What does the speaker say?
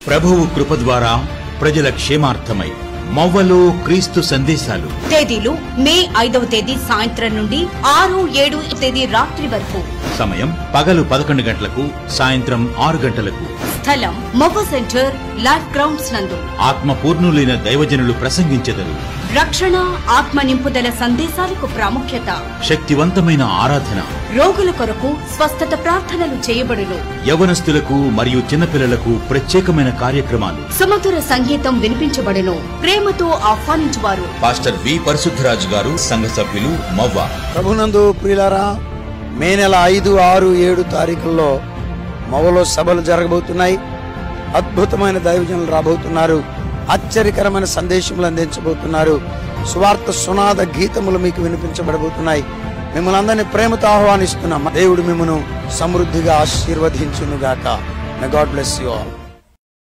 ప్రభువు కృప ద్వారా ప్రజల క్షేమార్థమై మవ్వలో క్రీస్తు సందేశాలు తేదీలు మే ఐదవ తేదీ సాయంత్రం నుండి ఆరు ఏడు తేదీ రాత్రి వరకు సమయం పగలు పదకొండు గంటలకు సాయంత్రం ఆరు గంటలకు స్థలం మొవ్వ సెంటర్ లైఫ్ గ్రౌండ్స్ నందు ఆత్మ పూర్ణులైన దైవజనులు ప్రసంగించెదరు రక్షణ ఆత్మ నింపుదల సందేశాలకు ప్రాముఖ్యత శక్తివంతమైన ఆరాధన రోగుల కొరకు స్వస్థత ప్రార్థనలు చేయబడును యవనస్తులకు మరియు చిన్నపిల్లలకు ప్రత్యేకమైన కార్యక్రమాలు సుమధుర సంగీతం వినిపించబడును ప్రేమతో ఆహ్వానించువారు పాస్టర్ వి పరిశుద్ధరాజు గారు సంఘ సభ్యులు మవ్వ ప్రభునందు ప్రియులారా మే నెల ఐదు ఆరు ఏడు తారీఖుల్లో మవలో సభలు జరగబోతున్నాయి అద్భుతమైన దైవజనులు రాబోతున్నారు ఆశ్చర్యకరమైన సందేశములు అందించబోతున్నారు సువార్త సునాద గీతములు మీకు వినిపించబడబోతున్నాయి మిమ్మల్ని అందరినీ ప్రేమతో ఆహ్వానిస్తున్నాం దేవుడు మిమ్మను సమృద్ధిగా ఆశీర్వదించునుగాక may God bless you all